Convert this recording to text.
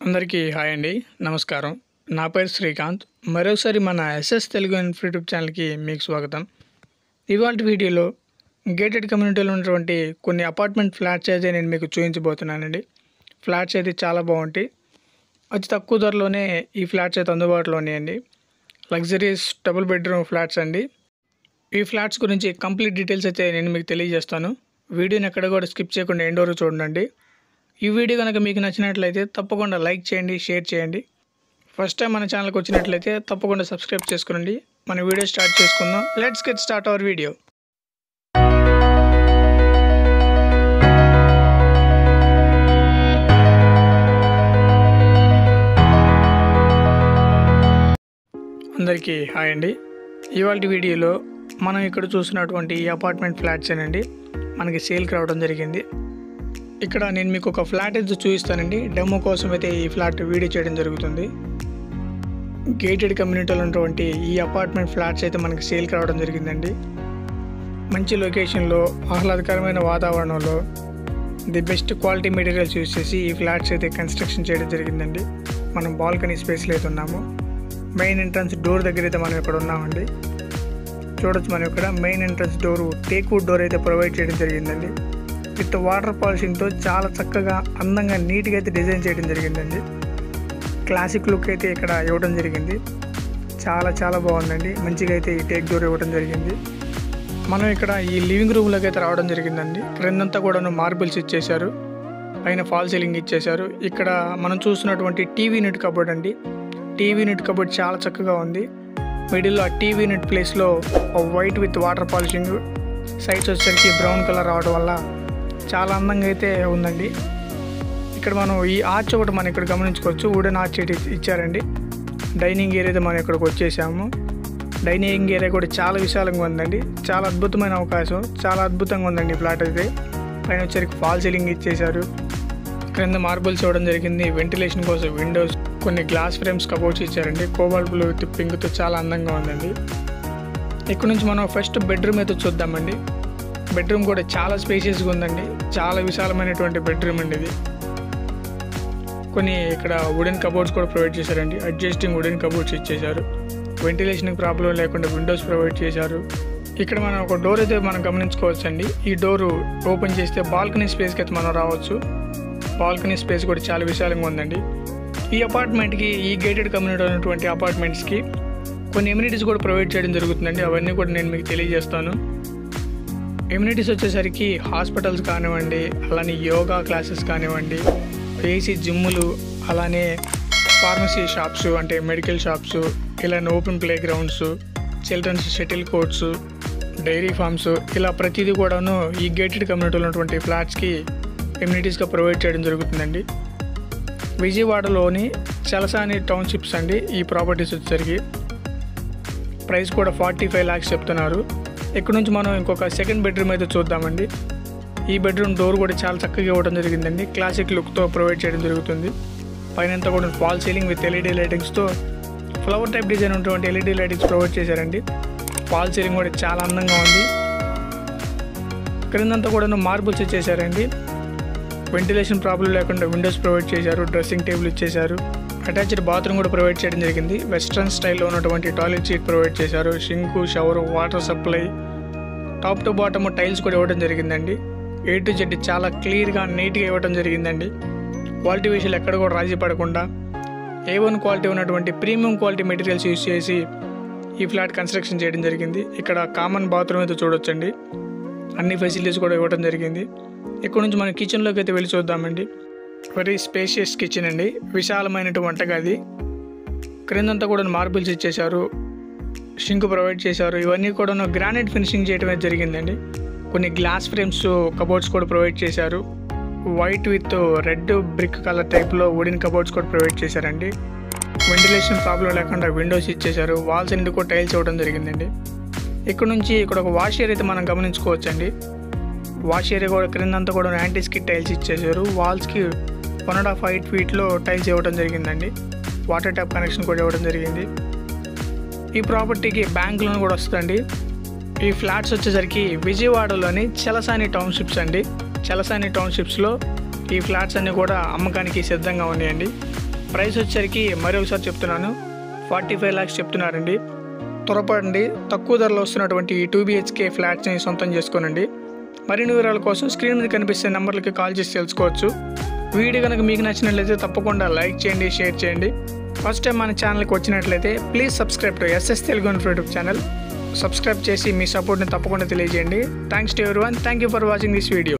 అందరికీ హాయ్ అండి నమస్కారం నా పేరు శ్రీకాంత్ మరోసారి మన ఎస్ఎస్ తెలుగు ఇన్ఫో యూట్యూబ్ ఛానల్కి మీకు స్వాగతం ఇవాళ వీడియోలో గేటెడ్ కమ్యూనిటీలో ఉన్నటువంటి కొన్ని అపార్ట్మెంట్ ఫ్లాట్స్ అయితే నేను మీకు చూపించబోతున్నానండి ఫ్లాట్స్ అయితే చాలా బాగుంటాయి అతి తక్కువ ధరలోనే ఈ ఫ్లాట్స్ అయితే అందుబాటులో ఉన్నాయండి లగ్జరీస్ డబుల్ బెడ్రూమ్ ఫ్లాట్స్ అండి ఈ ఫ్లాట్స్ గురించి కంప్లీట్ డీటెయిల్స్ అయితే నేను మీకు తెలియజేస్తాను వీడియోని ఎక్కడ కూడా స్కిప్ చేయకుండా ఎండ్ వరకు చూడండి ఈ వీడియో కనుక మీకు నచ్చినట్లయితే తప్పకుండా లైక్ చేయండి షేర్ చేయండి ఫస్ట్ టైం మన ఛానల్కి వచ్చినట్లయితే తప్పకుండా సబ్స్క్రైబ్ చేసుకోండి మన వీడియో స్టార్ట్ చేసుకుందాం let's get start our video అందరికీ హాయ్ అండి ఇవాళ వీడియోలో మనం ఇక్కడ చూసినటువంటి ఈ అపార్ట్మెంట్ ఫ్లాట్స్ అండి మనకి సేల్కి రావడం జరిగింది ఇక్కడ నేను మీకు ఒక ఫ్లాట్ అయితే చూపిస్తానండి డెమో కోసం అయితే ఈ ఫ్లాట్ వీడియో చేయడం జరుగుతుంది గేటెడ్ కమ్యూనిటీలో ఉన్నటువంటి ఈ అపార్ట్మెంట్ ఫ్లాట్స్ అయితే మనకి సేల్కి రావడం జరిగిందండి మంచి లొకేషన్లో ఆహ్లాదకరమైన వాతావరణంలో the best quality materials use చేసి ఈ ఫ్లాట్స్ అయితే కన్స్ట్రక్షన్ చేయడం జరిగిందండి మనం బాల్కనీ స్పేస్లో అయితే ఉన్నాము మెయిన్ ఎంట్రన్స్ డోర్ దగ్గర అయితే మనం ఇక్కడ ఉన్నామండి చూడొచ్చు మనం ఇక్కడ main entrance door teak wood door అయితే ప్రొవైడ్ చేయడం జరిగిందండి విత్ వాటర్ పాలిషింగ్తో చాలా చక్కగా అందంగా నీట్గా అయితే డిజైన్ చేయడం జరిగిందండి క్లాసిక్ లుక్ అయితే ఇక్కడ ఇవ్వడం జరిగింది చాలా చాలా బాగుందండి మంచిగా అయితే ఈ టేక్ డోర్ ఇవ్వడం జరిగింది మనం ఇక్కడ ఈ లివింగ్ రూమ్లోకి అయితే రావడం జరిగిందండి క్రిందంతా కూడా మార్బుల్స్ ఇచ్చేశారు పైన ఫాల్ సీలింగ్ ఇచ్చేశారు ఇక్కడ మనం చూస్తున్నటువంటి టీవీ యూనిట్ కబోర్డ్ అండి టీవీ యూనిట్ కబోర్డ్ చాలా చక్కగా ఉంది మిడిల్లో ఆ టీవీ యూనిట్ ప్లేస్లో white with water polishing sides వచ్చేసరికి బ్రౌన్ కలర్ రావడం వల్ల చాలా అందంగా అయితే ఉందండి ఇక్కడ మనం ఈ ఆర్చ్ ఒకటి మనం ఇక్కడ గమనించుకోవచ్చు వుడెన్ ఆర్చ్ అయితే ఇచ్చారండి డైనింగ్ ఏరియా అయితే మనం ఇక్కడికి వచ్చేసాము డైనింగ్ ఏరియా కూడా చాలా విశాలంగా ఉందండి చాలా అద్భుతమైన అవకాశం చాలా అద్భుతంగా ఉందండి ఈ ఫ్లాట్ అయితే పైన వచ్చరికి ఫాల్ సీలింగ్ ఇచ్చేశారు క్రింద మార్బుల్స్ ఇవ్వడం జరిగింది వెంటిలేషన్ కోసం విండోస్ కొన్ని గ్లాస్ ఫ్రేమ్స్ కబోర్డ్స్ ఇచ్చారండి కోబాల్ బ్లూ విత్ పింక్తో చాలా అందంగా ఉందండి ఇక్కడ నుంచి మనం ఫస్ట్ బెడ్రూమ్ అయితే చూద్దామండి బెడ్రూమ్ కూడా చాలా స్పేషియస్గా ఉందండి చాలా విశాలమైనటువంటి బెడ్రూమ్ అండి ఇది కొన్ని ఇక్కడ వుడెన్ కబోర్డ్స్ కూడా ప్రొవైడ్ చేశారండి అడ్జస్టింగ్ వుడెన్ కబోర్డ్స్ ఇచ్చేశారు వెంటిలేషన్కి ప్రాబ్లం లేకుండా విండోస్ ప్రొవైడ్ చేశారు ఇక్కడ మనం ఒక డోర్ అయితే మనం గమనించుకోవచ్చండి ఈ డోర్ ఓపెన్ చేస్తే బాల్కనీ స్పేస్కి అయితే మనం రావచ్చు బాల్కనీ స్పేస్ కూడా చాలా విశాలంగా ఉందండి ఈ అపార్ట్మెంట్కి ఈ గేటెడ్ కమ్యూనిటీ ఉన్నటువంటి అపార్ట్మెంట్స్కి కొన్ని ఎమ్యూనిటీస్ కూడా ప్రొవైడ్ చేయడం జరుగుతుందండి అవన్నీ కూడా నేను మీకు తెలియజేస్తాను ఎమ్యూనిటీస్ వచ్చేసరికి హాస్పిటల్స్ కానివ్వండి అలానే యోగా క్లాసెస్ కానివ్వండి ఏసీ జిమ్ములు అలానే ఫార్మసీ షాప్స్ అంటే మెడికల్ షాప్స్ ఇలానే open play grounds childrens shuttle courts dairy farms ఇలా ప్రతిదీ కూడాను ఈ గేటెడ్ కమ్యూనిటీలో ఉన్నటువంటి ఫ్లాట్స్కి ఎమ్యూనిటీస్గా ప్రొవైడ్ చేయడం జరుగుతుందండి విజయవాడలోని చలసాని టౌన్షిప్స్ అండి ఈ ప్రాపర్టీస్ వచ్చేసరికి ప్రైస్ కూడా ఫార్టీ ఫైవ్ ల్యాక్స్ చెప్తున్నారు ఇక్కడ నుంచి మనం ఇంకొక సెకండ్ బెడ్రూమ్ అయితే చూద్దామండి ఈ బెడ్రూమ్ డోర్ కూడా చాలా చక్కగా ఇవ్వడం జరిగిందండి క్లాసిక్ లుక్తో ప్రొవైడ్ చేయడం జరుగుతుంది పైనంతా కూడా ఫాల్ సీలింగ్ విత్ ఎల్ఈడి లైటింగ్స్తో ఫ్లవర్ టైప్ డిజైన్ ఉన్నటువంటి ఎల్ఈడి లైటింగ్స్ ప్రొవైడ్ చేశారండి ఫాల్ సీలింగ్ కూడా చాలా అందంగా ఉంది క్రిందంతా కూడా మార్బుల్స్ ఇచ్చేసారండి వెంటిలేషన్ ప్రాబ్లం లేకుండా విండోస్ ప్రొవైడ్ చేశారు డ్రెస్సింగ్ టేబుల్ ఇచ్చేశారు అటాచ్డ్ బాత్రూమ్ కూడా ప్రొవైడ్ చేయడం జరిగింది వెస్ట్రన్ స్టైల్లో ఉన్నటువంటి టాయిలెట్ సీట్ ప్రొవైడ్ చేశారు sink shower water supply top to bottom tiles కూడా ఇవ్వడం జరిగిందండి ఏ టు జెడ్ చాలా క్లియర్గా నీట్గా ఇవ్వడం జరిగిందండి క్వాలిటీ విషయాలు ఎక్కడ కూడా రాజీ పడకుండా ఏ వన్ క్వాలిటీ ఉన్నటువంటి ప్రీమియం క్వాలిటీ మెటీరియల్స్ యూస్ చేసి ఈ ఫ్లాట్ కన్స్ట్రక్షన్ చేయడం జరిగింది ఇక్కడ కామన్ బాత్రూమ్ అయితే చూడొచ్చండి అన్ని ఫెసిలిటీస్ కూడా ఇవ్వడం జరిగింది ఇక్కడ నుంచి మనం కిచెన్లోకి అయితే వెళ్ళి చూద్దామండి వెరీ స్పేషియస్ కిచెన్ అండి విశాలమైనటువంటి వంటగది క్రిందంతా కూడా మార్బుల్స్ ఇచ్చేశారు షింక్ ప్రొవైడ్ చేశారు ఇవన్నీ కూడా గ్రానైట్ ఫినిషింగ్ చేయడం అయితే జరిగిందండి కొన్ని గ్లాస్ ఫ్రేమ్స్ కబోర్డ్స్ కూడా ప్రొవైడ్ చేశారు white with red brick colour టైప్లో వుడెన్ కబోర్డ్స్ కూడా ప్రొవైడ్ చేశారండి వెంటిలేషన్ ప్రాబ్లం లేకుండా విండోస్ ఇచ్చేశారు వాల్స్ అన్ని కూడా టైల్స్ ఇవ్వడం జరిగిందండి ఇక్కడ నుంచి ఇక్కడ ఒక వాష్ ఏరియా అయితే మనం గమనించుకోవచ్చండి వాష్ ఏరియా కూడా క్రిందంతా కూడా యాంటీ స్కిట్ టైల్స్ ఇచ్చేసారు వాల్స్కి వన్ అండ్ హాఫ్ ఎయిట్ ఫీట్లో టైల్స్ ఇవ్వడం జరిగిందండి వాటర్ ట్యాప్ కనెక్షన్ కూడా ఇవ్వడం జరిగింది ఈ ప్రాపర్టీకి బ్యాంక్ లోన్ కూడా వస్తుందండి ఈ ఫ్లాట్స్ వచ్చేసరికి విజయవాడలోని చలసాని టౌన్షిప్స్ అండి చలసాని టౌన్షిప్స్లో ఈ ఫ్లాట్స్ అన్నీ కూడా అమ్మకానికి సిద్ధంగా ఉన్నాయండి ప్రైస్ వచ్చేసరికి మరి ఒకసారి చెప్తున్నాను ఫార్టీ ఫైవ్ ల్యాక్స్ చెప్తున్నారండి త్వరపడండి తక్కువ ధరలో వస్తున్నటువంటి ఈ టూ బిహెచ్కే ఫ్లాట్స్ని సొంతం చేసుకోనండి మరిన్ని వివరాల కోసం స్క్రీన్ మీద కనిపిస్తే నెంబర్లకి కాల్ చేసి తెలుసుకోవచ్చు వీడియో కనుక మీకు నచ్చినట్లయితే తప్పకుండా లైక్ చేయండి షేర్ చేయండి ఫస్ట్ టైం మన ఛానల్కి వచ్చినట్లయితే please subscribe to SS Telugu YouTube channel subscribe చేసి మీ సపోర్ట్ని తప్పకుండా తెలియజేయండి thanks to everyone thank you for watching this video